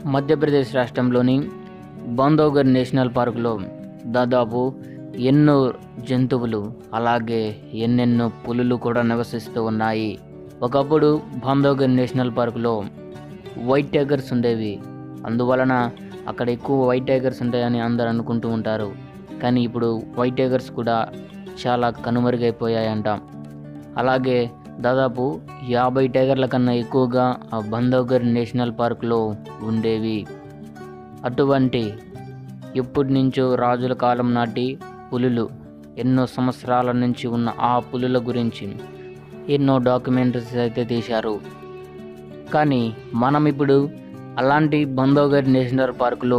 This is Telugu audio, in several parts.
మధ్యప్రదేశ్ రాష్ట్రంలోని బాంధవ్గర్ నేషనల్ పార్కులో దాదాపు ఎన్నో జంతువులు అలాగే ఎన్నెన్నో పులులు కూడా నివసిస్తూ ఉన్నాయి ఒకప్పుడు బాంధవ్గర్ నేషనల్ పార్కులో వైట్ టైగర్స్ ఉండేవి అందువలన అక్కడ ఎక్కువ వైట్ టైగర్స్ ఉంటాయని అందరు అనుకుంటూ ఉంటారు కానీ ఇప్పుడు వైట్ టైగర్స్ కూడా చాలా కనుమరుగైపోయాయంట అలాగే దాదాపు యాభై టైగర్ల కన్నా ఎక్కువగా ఆ బంధవ్గర్ నేషనల్ పార్కులో ఉండేవి అటువంటి ఎప్పటి నుంచో రాజుల కాలం నాటి పులులు ఎన్నో సంవత్సరాల నుంచి ఉన్న ఆ పులుల గురించి ఎన్నో డాక్యుమెంటరీస్ అయితే తీశారు కానీ మనం ఇప్పుడు అలాంటి బంధవ్గర్ నేషనల్ పార్కులో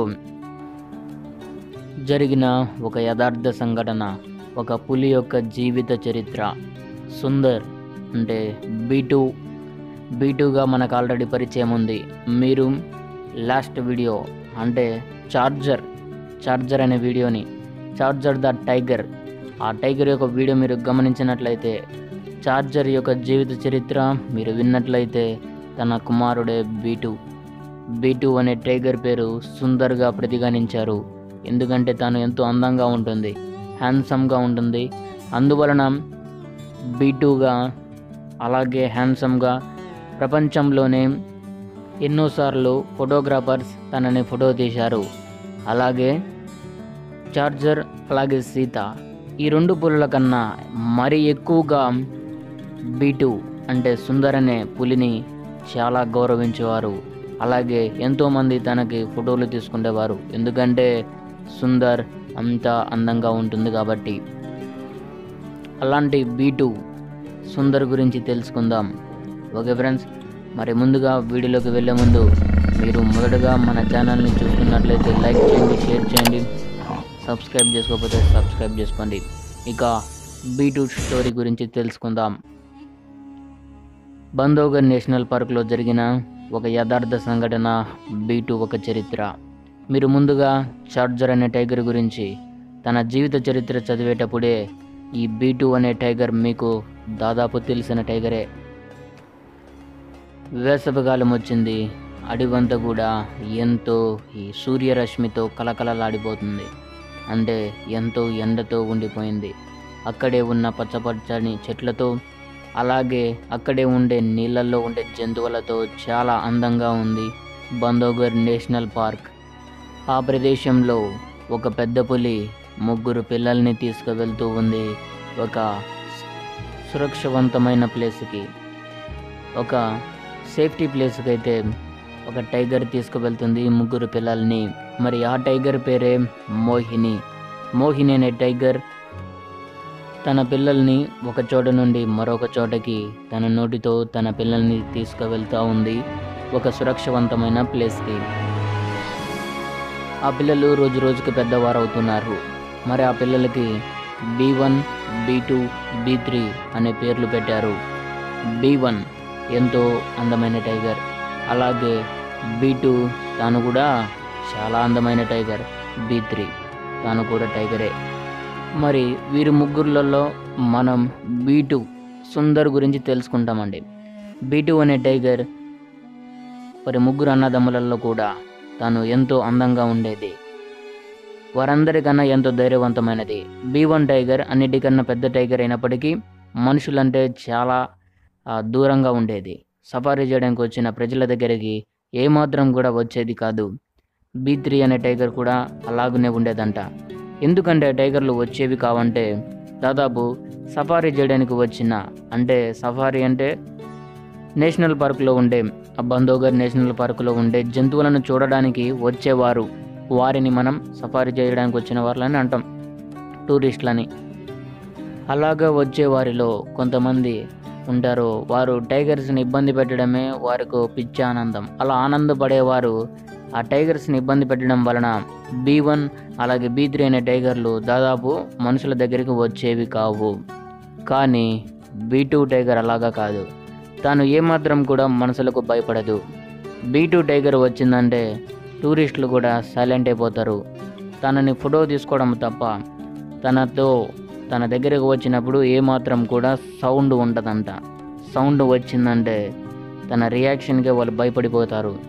జరిగిన ఒక యథార్థ సంఘటన ఒక పులి యొక్క జీవిత చరిత్ర సుందర్ అంటే బీటు బీటుగా మనకు ఆల్రెడీ పరిచయం ఉంది మీరు లాస్ట్ వీడియో అంటే చార్జర్ చార్జర్ అనే వీడియోని చార్జర్ ద టైగర్ ఆ టైగర్ యొక్క వీడియో మీరు గమనించినట్లయితే చార్జర్ యొక్క జీవిత చరిత్ర మీరు విన్నట్లయితే తన కుమారుడే బీటు బీటు అనే టైగర్ పేరు సుందర్గా ప్రతిఘనించారు ఎందుకంటే తాను ఎంతో అందంగా ఉంటుంది హ్యాండ్సమ్గా ఉంటుంది అందువలన బీటుగా అలాగే హ్యాండ్సమ్గా ప్రపంచంలోనే ఎన్నోసార్లు ఫోటోగ్రాఫర్స్ తనని ఫోటో తీశారు అలాగే చార్జర్ అలాగే సీత ఈ రెండు పులుల కన్నా మరి ఎక్కువగా బీటు అంటే సుందర్ అనే పులిని చాలా గౌరవించేవారు అలాగే ఎంతోమంది తనకి ఫోటోలు తీసుకునేవారు ఎందుకంటే సుందర్ అంత అందంగా ఉంటుంది కాబట్టి అలాంటి బీటు సుందర్ గురించి తెలుసుకుందాం ఓకే ఫ్రెండ్స్ మరి ముందుగా వీడియోలోకి వెళ్ళే ముందు మీరు మొదటగా మన ఛానల్ని చూస్తున్నట్లయితే లైక్ చేయండి షేర్ చేయండి సబ్స్క్రైబ్ చేసుకోకపోతే సబ్స్క్రైబ్ చేసుకోండి ఇక బీటు స్టోరీ గురించి తెలుసుకుందాం బంధోగర్ నేషనల్ పార్క్లో జరిగిన ఒక యథార్థ సంఘటన బీటు ఒక చరిత్ర మీరు ముందుగా చార్జర్ అనే టైగర్ గురించి తన జీవిత చరిత్ర చదివేటప్పుడే ఈ బీటు అనే టైగర్ మీకు దాదాపు తెలిసిన టైగరే వేసవికాలం వచ్చింది అడివంతా కూడా ఎంతో ఈ సూర్యరశ్మితో కలకలలాడిపోతుంది అంటే ఎంతో ఎండతో ఉండిపోయింది అక్కడే ఉన్న పచ్చపచ్చని చెట్లతో అలాగే అక్కడే ఉండే నీళ్ళల్లో ఉండే జంతువులతో చాలా అందంగా ఉంది బంధోగర్ నేషనల్ పార్క్ ఆ ప్రదేశంలో ఒక పెద్ద పులి ముగ్గురు పిల్లల్ని తీసుకువెళ్తూ ఉంది ఒక సురక్షవంతమైన ప్లేస్కి ఒక సేఫ్టీ ప్లేస్కి అయితే ఒక టైగర్ తీసుకువెళ్తుంది ముగ్గురు పిల్లల్ని మరి ఆ టైగర్ పేరే మోహిని మోహిని అనే టైగర్ తన పిల్లల్ని ఒక చోట నుండి మరొక చోటకి తన నోటితో తన పిల్లల్ని తీసుకువెళ్తూ ఉంది ఒక సురక్షవంతమైన ప్లేస్కి ఆ పిల్లలు రోజు రోజుకి పెద్దవారు అవుతున్నారు మరి ఆ పిల్లలకి B one B two B three అనే పేర్లు పెట్టారు బీ వన్ ఎంతో అందమైన టైగర్ అలాగే బీ టూ తాను కూడా చాలా అందమైన టైగర్ బీ త్రీ తాను కూడా టైగరే మరి వీరి ముగ్గురులలో మనం బీ టూ సుందర్ గురించి తెలుసుకుంటామండి బీ టూ అనే టైగర్ మరి ముగ్గురు అన్నదమ్ములలో కూడా తాను ఎంతో అందంగా ఉండేది వారందరికన్నా ఎంతో ధైర్యవంతమైనది బీ వన్ టైగర్ అన్నిటికన్నా పెద్ద టైగర్ అయినప్పటికీ మనుషులంటే చాలా ఆ, దూరంగా ఉండేది సఫారీ చేయడానికి వచ్చిన ప్రజల దగ్గరికి ఏమాత్రం కూడా వచ్చేది కాదు బీ త్రీ అనే టైగర్ కూడా అలాగనే ఉండేదంట ఎందుకంటే టైగర్లు వచ్చేవి కావంటే దాదాపు సఫారీ చేయడానికి వచ్చిన అంటే సఫారీ అంటే నేషనల్ పార్కులో ఉండే ఆ బంధోగర్ నేషనల్ పార్కులో ఉండే జంతువులను చూడడానికి వచ్చేవారు వారిని మనం సఫారీ చేయడానికి వచ్చిన వాళ్ళని అంటాం టూరిస్టులని అలాగా వచ్చే వారిలో కొంతమంది ఉంటారు వారు టైగర్స్ని ఇబ్బంది పెట్టడమే వారికి పిచ్చి ఆనందం అలా ఆనందపడేవారు ఆ టైగర్స్ని ఇబ్బంది పెట్టడం వలన బీ వన్ అలాగే బీ త్రీ అనే టైగర్లు దాదాపు మనుషుల దగ్గరికి వచ్చేవి కావు కానీ బీ టూ టైగర్ అలాగా కాదు తాను ఏమాత్రం కూడా మనుషులకు భయపడదు బీ టూ టైగర్ వచ్చిందంటే టూరిస్టులు కూడా సైలెంట్ అయిపోతారు తనని ఫోటో తీసుకోవడం తప్ప తనతో తన దగ్గరకు వచ్చినప్పుడు ఏమాత్రం కూడా సౌండ్ ఉండదంట సౌండ్ వచ్చిందంటే తన రియాక్షన్కి వాళ్ళు భయపడిపోతారు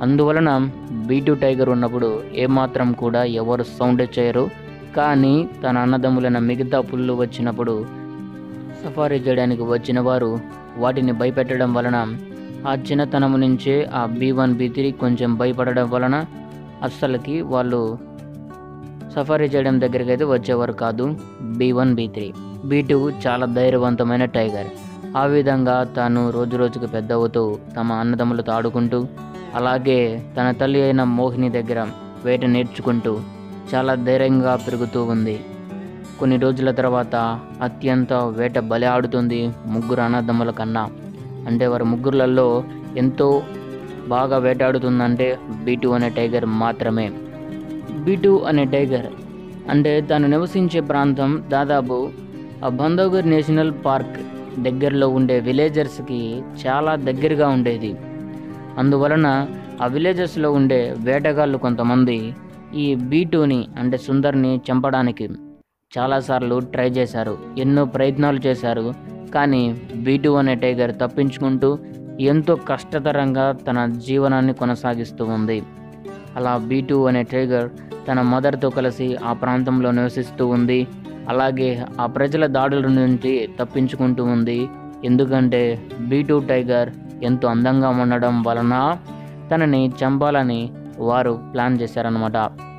అందువలన బీటు టైగర్ ఉన్నప్పుడు ఏమాత్రం కూడా ఎవరు సౌండ్ చేయరు కానీ తన అన్నదమ్ములైన మిగతా పుల్లు వచ్చినప్పుడు సఫారీ చేయడానికి వచ్చిన వారు వాటిని భయపెట్టడం వలన ఆ చిన్నతనం నుంచే ఆ బీ వన్ బీ త్రీ కొంచెం భయపడడం వలన అస్సలకి వాళ్ళు సఫారీ చేయడం దగ్గరికి అయితే వచ్చేవారు కాదు B one B three B two చాలా ధైర్యవంతమైన టైగర్ ఆ విధంగా తాను రోజు రోజుకు పెద్ద అవుతూ తమ అన్నదమ్ములతో ఆడుకుంటూ అలాగే తన తల్లి అయిన మోహిని దగ్గర వేట నేర్చుకుంటూ చాలా ధైర్యంగా పెరుగుతూ ఉంది కొన్ని రోజుల తర్వాత అత్యంత వేట బలి ఆడుతుంది ముగ్గురు అన్నదమ్ముల కన్నా అంటే వారి ముగ్గురులలో ఎంతో బాగా వేటాడుతుందంటే బీటు అనే టైగర్ మాత్రమే బీటు అనే టైగర్ అంటే తాను నివసించే ప్రాంతం దాదాపు ఆ బంధవ్గర్ నేషనల్ పార్క్ దగ్గరలో ఉండే విలేజర్స్కి చాలా దగ్గరగా ఉండేది అందువలన ఆ విలేజెస్లో ఉండే వేటగాళ్ళు కొంతమంది ఈ బీటుని అంటే సుందర్ని చంపడానికి చాలాసార్లు ట్రై చేశారు ఎన్నో ప్రయత్నాలు చేశారు కానీ బీటు అనే టైగర్ తప్పించుకుంటూ ఎంతో కష్టతరంగా తన జీవనాన్ని కొనసాగిస్తూ ఉంది అలా బీటు అనే టైగర్ తన మదర్తో కలిసి ఆ ప్రాంతంలో నివసిస్తూ ఉంది అలాగే ఆ ప్రజల దాడుల నుంచి తప్పించుకుంటూ ఉంది ఎందుకంటే బీటు టైగర్ ఎంతో అందంగా ఉండడం వలన తనని చంపాలని వారు ప్లాన్ చేశారనమాట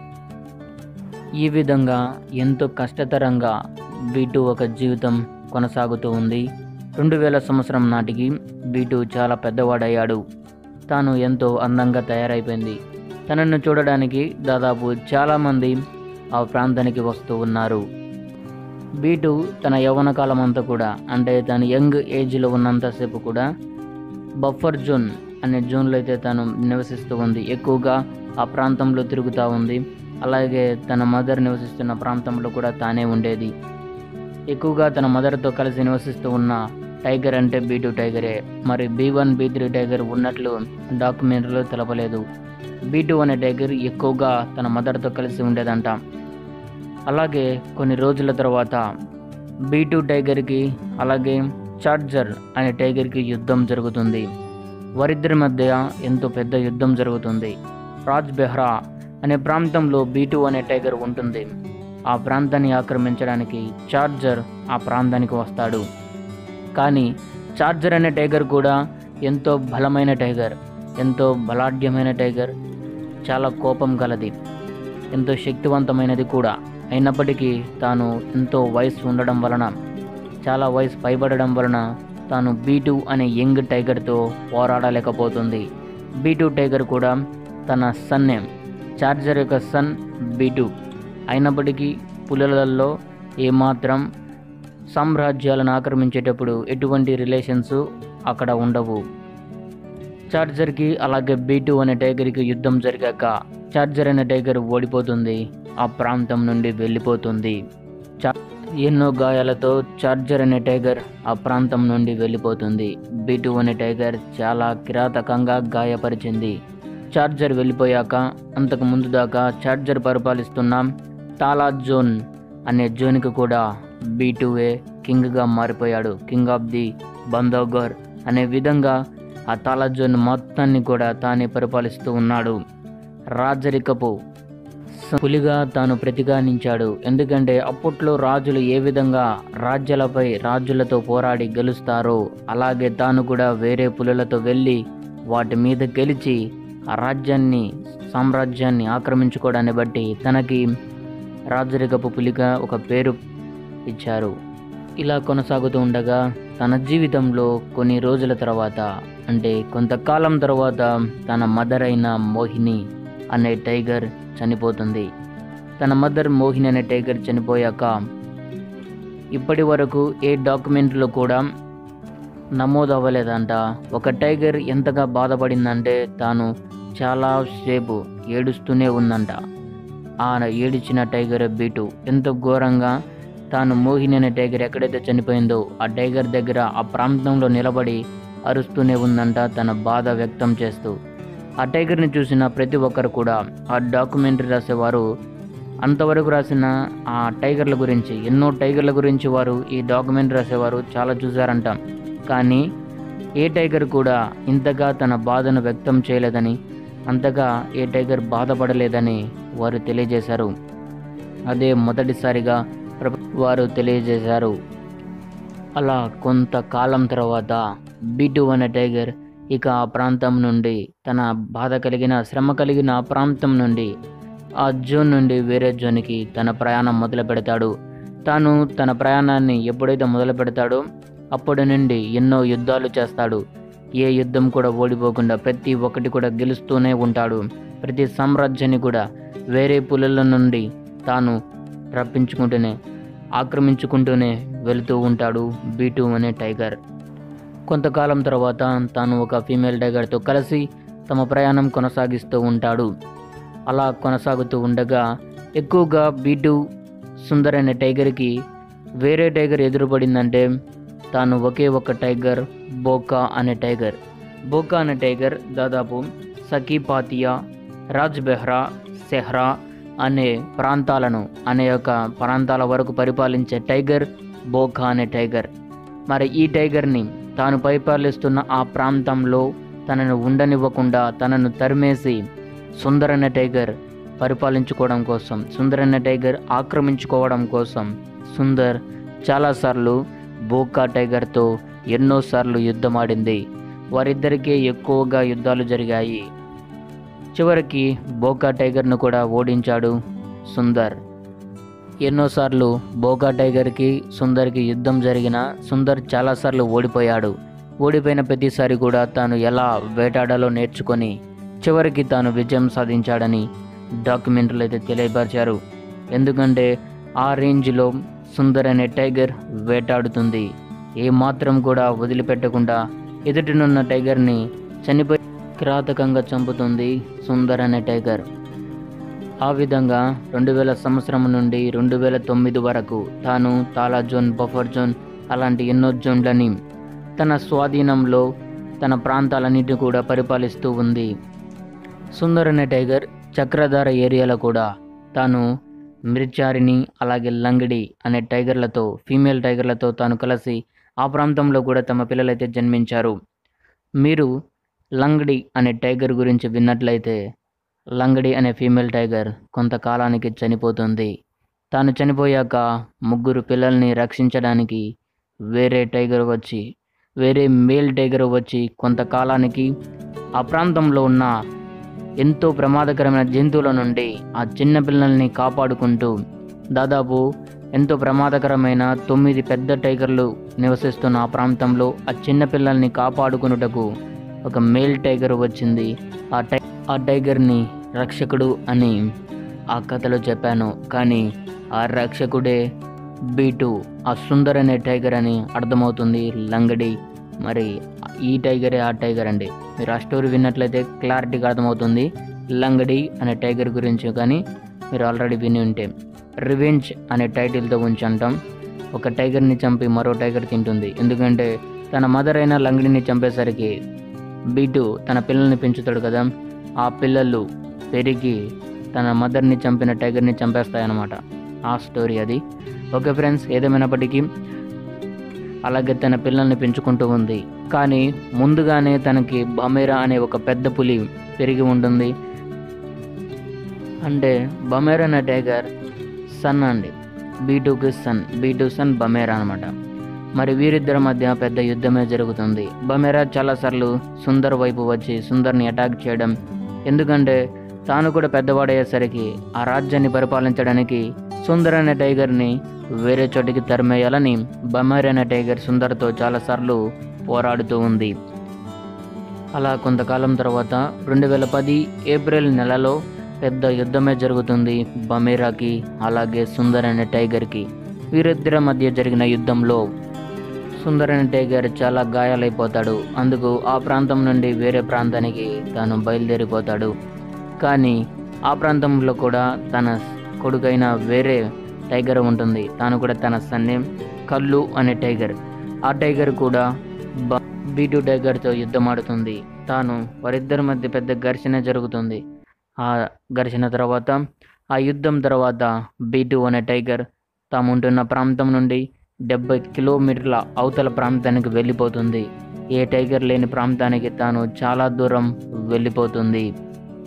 ఈ విధంగా ఎంతో కష్టతరంగా బీటు ఒక జీవితం కొనసాగుతూ ఉంది రెండు వేల సంవత్సరం నాటికి బీటు చాలా పెద్దవాడయ్యాడు తాను ఎంతో అందంగా తయారైపోయింది తనను చూడడానికి దాదాపు చాలామంది ఆ ప్రాంతానికి వస్తూ ఉన్నారు బీటు తన యవ్వన కాలం అంతా కూడా అంటే తన యంగ్ ఏజ్లో ఉన్నంతసేపు కూడా బఫర్ జోన్ అనే జోన్లో అయితే తను నివసిస్తూ ఉంది ఎక్కువగా ఆ ప్రాంతంలో తిరుగుతూ ఉంది అలాగే తన మదర్ నివసిస్తున్న ప్రాంతంలో కూడా తానే ఉండేది ఎక్కువగా తన మదర్తో కలిసి నివసిస్తూ ఉన్న టైగర్ అంటే బీ టూ టైగరే మరి B one B three tiger ఉన్నట్లు డాక్యుమెంటరీలో తెలపలేదు బీ టూ అనే టైగర్ ఎక్కువగా తన మదర్తో కలిసి ఉండేదంట అలాగే కొన్ని రోజుల తర్వాత బీ టూ టైగర్కి అలాగే చార్జర్ అనే టైగర్కి యుద్ధం జరుగుతుంది వారిద్దరి మధ్య ఎంతో పెద్ద యుద్ధం జరుగుతుంది రాజ్ బెహ్రా అనే ప్రాంతంలో బీటు అనే టైగర్ ఉంటుంది ఆ ప్రాంతాన్ని ఆక్రమించడానికి చార్జర్ ఆ ప్రాంతానికి వస్తాడు కానీ చార్జర్ అనే టైగర్ కూడా ఎంతో బలమైన టైగర్ ఎంతో బలాఢ్యమైన టైగర్ చాలా కోపం గలది ఎంతో శక్తివంతమైనది కూడా అయినప్పటికీ తాను ఎంతో వయసు ఉండడం వలన చాలా వయసు పైబడడం వలన తాను బీటు అనే యంగ్ టైగర్తో పోరాడలేకపోతుంది బీటు టైగర్ కూడా తన సన్నే చార్జర్ యొక్క సన్ బీటు అయినప్పటికీ పులులలో ఏమాత్రం సామ్రాజ్యాలను ఆక్రమించేటప్పుడు ఎటువంటి రిలేషన్స్ అక్కడ ఉండవు చార్జర్కి అలాగే బీటు అనే టైగర్కి యుద్ధం జరిగాక చార్జర్ అనే టైగర్ ఓడిపోతుంది ఆ ప్రాంతం నుండి వెళ్ళిపోతుంది చా- ఎన్నో గాయాలతో చార్జర్ అనే టైగర్ ఆ ప్రాంతం నుండి వెళ్ళిపోతుంది బీటు అనే టైగర్ చాలా కిరాతకంగా గాయపరిచింది చార్జర్ వెళ్ళిపోయాక అంతకు ముందు దాకా చార్జర్ పరిపాలిస్తున్న తాలా జోన్ అనే జోన్కి కూడా బీటువే కింగ్గా మారిపోయాడు కింగ్ ఆఫ్ ది బంధోగర్ అనే విధంగా ఆ తాలా జోన్ మొత్తాన్ని కూడా తానే పరిపాలిస్తూ ఉన్నాడు రాజరికపు స- పులిగా తాను ప్రతిగానించాడు ఎందుకంటే అప్పట్లో రాజులు ఏ విధంగా రాజ్యాలపై రాజులతో పోరాడి గెలుస్తారో అలాగే తాను కూడా వేరే పులులతో వెళ్ళి వాటి మీద గెలిచి ఆ రాజ్యాన్ని సామ్రాజ్యాన్ని ఆక్రమించుకోవడాన్ని బట్టి తనకి రాజరికపు పులిగా ఒక పేరు ఇచ్చారు ఇలా కొనసాగుతూ ఉండగా తన జీవితంలో కొన్ని రోజుల తర్వాత అంటే కొంతకాలం తర్వాత తన మదర్ అయిన మోహిని అనే టైగర్ చనిపోతుంది తన మదర్ మోహిని అనే టైగర్ చనిపోయాక ఇప్పటి వరకు ఏ డాక్యుమెంట్లో కూడా నమోదు అవ్వలేదంట ఒక టైగర్ ఎంతగా బాధపడిందంటే తాను చాలా సేపు ఏడుస్తూనే ఉందంట ఆ ఏడిచిన టైగర్ బీటు ఎంతో ఘోరంగా తాను మోహిని అనే టైగర్ ఎక్కడైతే చనిపోయిందో ఆ టైగర్ దగ్గర ఆ ప్రాంతంలో నిలబడి అరుస్తూనే ఉందంట తన బాధ వ్యక్తం చేస్తూ ఆ టైగర్ని చూసిన ప్రతి ఒక్కరు కూడా ఆ డాక్యుమెంటరీ రాసేవారు అంతవరకు రాసిన ఆ టైగర్ల గురించి ఎన్నో టైగర్ల గురించి వారు ఈ డాక్యుమెంటరీ రాసేవారు చాలా చూశారంట కానీ ఏ టైగర్ కూడా ఇంతగా తన బాధను వ్యక్తం చేయలేదని అంతగా ఏ టైగర్ బాధపడలేదని వారు తెలియజేశారు అదే మొదటిసారిగా ప్ర- వారు తెలియజేశారు అలా కొంతకాలం తర్వాత బీటు అనే టైగర్ ఇక ఆ ప్రాంతం నుండి తన బాధ కలిగిన శ్రమ కలిగిన ఆ ప్రాంతం నుండి ఆ జోన్ నుండి వేరే జోన్కి తన ప్రయాణం మొదలు పెడతాడు తాను తన ప్రయాణాన్ని ఎప్పుడైతే మొదలు పెడతాడో అప్పటి నుండి ఎన్నో యుద్ధాలు చేస్తాడు ఏ యుద్ధం కూడా ఓడిపోకుండా ప్రతి ఒక్కటి కూడా గెలుస్తూనే ఉంటాడు ప్రతి సామ్రాజ్యాన్ని కూడా వేరే పులుల నుండి తాను రప్పించుకుంటూనే ఆక్రమించుకుంటూనే వెళుతూ ఉంటాడు బీటు అనే టైగర్ కొంతకాలం తర్వాత తాను ఒక ఫీమేల్ టైగర్తో కలిసి తమ ప్రయాణం కొనసాగిస్తూ ఉంటాడు అలా కొనసాగుతూ ఉండగా ఎక్కువగా బీటు సుందర్ అనే టైగర్కి వేరే టైగర్ ఎదురుపడిందంటే తాను ఒకే ఒక టైగర్ బోకా అనే టైగర్ బోకా అనే టైగర్ దాదాపు సకీపాతియా రాజ్ బెహ్రా సెహ్రా అనే ప్రాంతాలను అనే యొక్క ప్రాంతాల వరకు పరిపాలించే టైగర్ బోకా అనే టైగర్ మరి ఈ టైగర్ని తాను పరిపాలిస్తున్న ఆ ప్రాంతంలో తనను ఉండనివ్వకుండా తనను తరిమేసి సుందర్ అనే టైగర్ పరిపాలించుకోవడం కోసం సుందర్ అనే టైగర్ ఆక్రమించుకోవడం కోసం సుందర్ చాలాసార్లు బోకా టైగర్తో ఎన్నోసార్లు యుద్ధమాడింది వారిద్దరికీ ఎక్కువగా యుద్ధాలు జరిగాయి చివరికి బోకా టైగర్ను కూడా ఓడించాడు సుందర్ ఎన్నోసార్లు బోకా టైగర్కి సుందర్కి యుద్ధం జరిగిన సుందర్ చాలాసార్లు ఓడిపోయాడు ఓడిపోయిన ప్రతిసారి కూడా తాను ఎలా వేటాడాలో నేర్చుకొని చివరికి తాను విజయం సాధించాడని డాక్యుమెంటరీలు అయితే తెలియపరిచారు ఎందుకంటే ఆ రేంజ్లో సుందర్ అనే టైగర్ వేటాడుతుంది ఏ మాత్రం కూడా వదిలిపెట్టకుండా ఎదుటినున్న టైగర్ని చనిపోయి కిరాతకంగా చంపుతుంది సుందర్ అనే టైగర్ ఆ విధంగా రెండు వేల సంవత్సరం నుండి రెండు వేల తొమ్మిది వరకు తాను తాలా జోన్ బఫర్ జోన్ అలాంటి ఎన్నో జోన్లని తన స్వాధీనంలో తన ప్రాంతాలన్నిటిని కూడా పరిపాలిస్తూ ఉంది సుందర్ అనే టైగర్ చక్రధార ఏరియాలో కూడా తాను మిర్చారిని అలాగే లంగడి అనే టైగర్లతో ఫీమేల్ టైగర్లతో తాను కలిసి ఆ ప్రాంతంలో కూడా తమ పిల్లలైతే జన్మించారు మీరు లంగడి అనే టైగర్ గురించి విన్నట్లయితే లంగడి అనే ఫీమేల్ టైగర్ కొంతకాలానికి చనిపోతుంది తాను చనిపోయాక ముగ్గురు పిల్లల్ని రక్షించడానికి వేరే టైగర్ వచ్చి వేరే మేల్ టైగర్ వచ్చి కొంతకాలానికి ఆ ప్రాంతంలో ఉన్న ఎంతో ప్రమాదకరమైన జంతువుల నుండి ఆ చిన్న పిల్లల్ని కాపాడుకుంటూ దాదాపు ఎంతో ప్రమాదకరమైన తొమ్మిది పెద్ద టైగర్లు నివసిస్తున్న ఆ ప్రాంతంలో ఆ చిన్న పిల్లల్ని కాపాడుకున్నటకు ఒక మేల్ టైగర్ వచ్చింది ఆ టై ఆ టైగర్ని రక్షకుడు అని ఆ కథలో చెప్పాను కానీ ఆ రక్షకుడే బీటు ఆ సుందర్ అనే టైగర్ అని అర్థమవుతుంది లంగడి మరి ఈ టైగరే ఆ టైగర్ అండి మీరు ఆ స్టోరీ విన్నట్లయితే క్లారిటీగా అర్థమవుతుంది లంగడి అనే టైగర్ గురించి కానీ మీరు ఆల్రెడీ విని ఉంటే రివెంజ్ అనే టైటిల్తో ఉంచి అంటాం ఒక టైగర్ని చంపి మరో టైగర్ తింటుంది ఎందుకంటే తన మదర్ అయిన లంగడిని చంపేసరికి బీటు తన పిల్లల్ని పెంచుతాడు కదా ఆ పిల్లలు పెరిగి తన మదర్ని చంపిన టైగర్ని చంపేస్తాయన్నమాట ఆ స్టోరీ అది ఓకే ఫ్రెండ్స్ ఏదేమైనప్పటికీ అలాగే తన పిల్లల్ని పెంచుకుంటూ ఉంది కానీ ముందుగానే తనకి బమేరా అనే ఒక పెద్ద పులి పెరిగి ఉంటుంది అంటే బమేరా అనే టైగర్ సన్ అండి బీటూకి సన్ బీటూ సన్ బమేరా అనమాట మరి వీరిద్దరి మధ్య పెద్ద యుద్ధమే జరుగుతుంది బమేరా చాలాసార్లు సుందర్ వైపు వచ్చి సుందర్ని అటాక్ చేయడం ఎందుకంటే తాను కూడా పెద్దవాడయ్యేసరికి ఆ రాజ్యాన్ని పరిపాలించడానికి సుందర్ అనే టైగర్ని వేరే చోటికి తరిమేయాలని బమేర్ అనే టైగర్ సుందర్తో చాలాసార్లు పోరాడుతూ ఉంది అలా కొంతకాలం తర్వాత రెండు వేల పది ఏప్రిల్ నెలలో పెద్ద యుద్ధమే జరుగుతుంది బమేరాకి అలాగే సుందర్ అనే టైగర్కి వీరిద్దరి మధ్య జరిగిన యుద్ధంలో సుందర్ అనే టైగర్ చాలా గాయాలైపోతాడు అందుకు ఆ ప్రాంతం నుండి వేరే ప్రాంతానికి తాను బయలుదేరిపోతాడు కానీ ఆ ప్రాంతంలో కూడా తన కొడుకైన వేరే టైగర్ ఉంటుంది తాను కూడా తన సన్నే కల్లు అనే టైగర్ ఆ టైగర్ కూడా బ బీటు టైగర్తో యుద్ధం ఆడుతుంది తాను వారిద్దరి మధ్య పెద్ద ఘర్షణ జరుగుతుంది ఆ ఘర్షణ తర్వాత ఆ యుద్ధం తర్వాత బీటు అనే టైగర్ తాము ఉంటున్న ప్రాంతం నుండి డెబ్బై కిలోమీటర్ల అవతల ప్రాంతానికి వెళ్ళిపోతుంది ఏ టైగర్ లేని ప్రాంతానికి తాను చాలా దూరం వెళ్ళిపోతుంది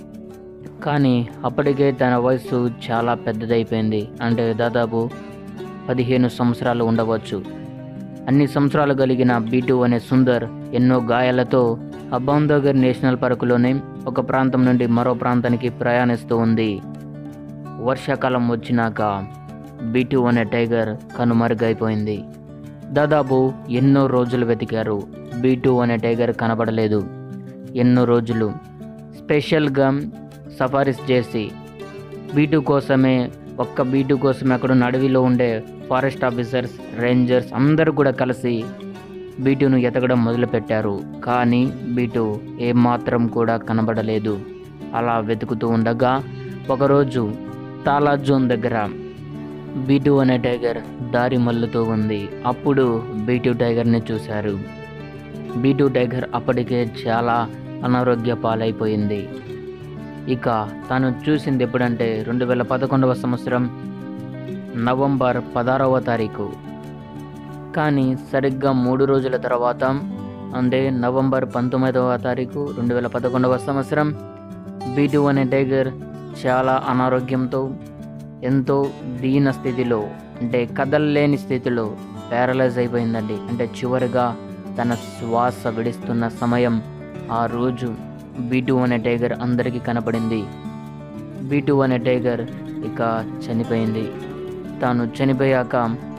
కానీ అప్పటికే తన వయసు చాలా పెద్దదైపోయింది అంటే దాదాపు పదిహేను సంవత్సరాలు ఉండవచ్చు అన్ని సంవత్సరాలు కలిగిన బీటు అనే సుందర్ ఎన్నో గాయాలతో అబాందోగర్ నేషనల్ పార్కులోని ఒక ప్రాంతం నుండి మరో ప్రాంతానికి ప్రయాణిస్తూ ఉంది వర్షాకాలం వచ్చినాక బీటు అనే టైగర్ కనుమరుగైపోయింది దాదాపు ఎన్నో రోజులు వెతికారు బీటు అనే టైగర్ కనబడలేదు ఎన్నో రోజులు స్పెషల్గా సఫారీస్ చేసి బీటు కోసమే ఒక్క బీటు కోసం అక్కడ ఉన్న అడవిలో ఉండే ఫారెస్ట్ ఆఫీసర్స్ రేంజర్స్ అందరూ కూడా కలిసి బీటును ఎతకడం మొదలుపెట్టారు కానీ బీటు ఏమాత్రం కూడా కనబడలేదు అలా వెతుకుతూ ఉండగా ఒకరోజు తాలా జోన్ దగ్గర బీటు అనే టైగర్ దారి మల్లుతూ ఉంది అప్పుడు బీటు టైగర్ని చూశారు బీటు టైగర్ అప్పటికే చాలా అనారోగ్య పాలైపోయింది ఇక తాను చూసింది ఎప్పుడంటే రెండు వేల పదకొండవ సంవత్సరం నవంబర్ పదహారవ తారీఖు కానీ సరిగ్గా మూడు రోజుల తర్వాత అంటే నవంబర్ పంతొమ్మిదవ తారీఖు రెండు వేల పదకొండవ సంవత్సరం బీటు అనే టైగర్ చాలా అనారోగ్యంతో ఎంతో దీన స్థితిలో అంటే కదలలేని స్థితిలో ప్యారలైజ్ అయిపోయిందండి అంటే చివరిగా తన శ్వాస విడుస్తున్న సమయం ఆ రోజు బీటు అనే టైగర్ అందరికీ కనపడింది బీటు అనే టైగర్ ఇక చనిపోయింది తాను చనిపోయాక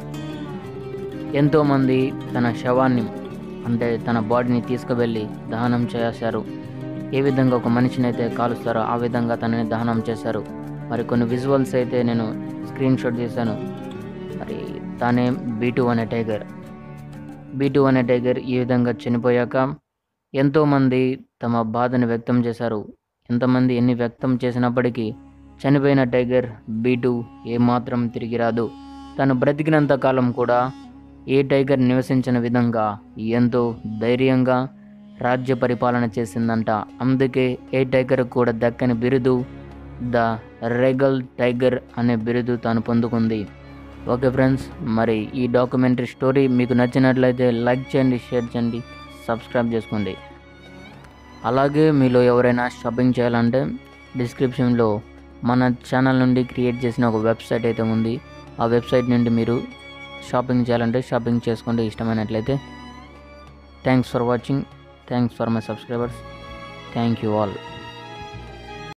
ఎంతోమంది తన శవాన్ని అంటే తన బాడీని తీసుకువెళ్ళి దహనం చేశారు ఏ విధంగా ఒక మనిషిని అయితే కాలుస్తారో ఆ విధంగా తనని దహనం చేశారు మరి కొన్ని విజువల్స్ అయితే నేను స్క్రీన్ షాట్ చేశాను మరి తానే బీటు అనే టైగర్ బీటు అనే టైగర్ ఈ విధంగా చనిపోయాక ఎంతోమంది తమ బాధను వ్యక్తం చేశారు ఎంతమంది ఎన్ని వ్యక్తం చేసినప్పటికీ చనిపోయిన టైగర్ బీటు ఏమాత్రం తిరిగి రాదు తను బ్రతికినంత కాలం కూడా ఏ టైగర్ నివసించిన విధంగా ఎంతో ధైర్యంగా రాజ్య పరిపాలన చేసిందంట అందుకే ఏ టైగర్ కూడా దక్కని బిరుదు ద రెగల్ టైగర్ అనే బిరుదు తాను పొందుకుంది ఓకే ఫ్రెండ్స్ మరి ఈ డాక్యుమెంటరీ స్టోరీ మీకు నచ్చినట్లయితే లైక్ చేయండి షేర్ చేయండి సబ్స్క్రైబ్ చేసుకోండి అలాగే మీలో ఎవరైనా షాపింగ్ చేయాలంటే డిస్క్రిప్షన్లో మన ఛానల్ నుండి క్రియేట్ చేసిన ఒక వెబ్సైట్ అయితే ఉంది ఆ వెబ్సైట్ నుండి మీరు షాపింగ్ చేయాలంటే షాపింగ్ చేసుకోండి ఇష్టమైనట్లయితే thanks for watching thanks for my subscribers thank you all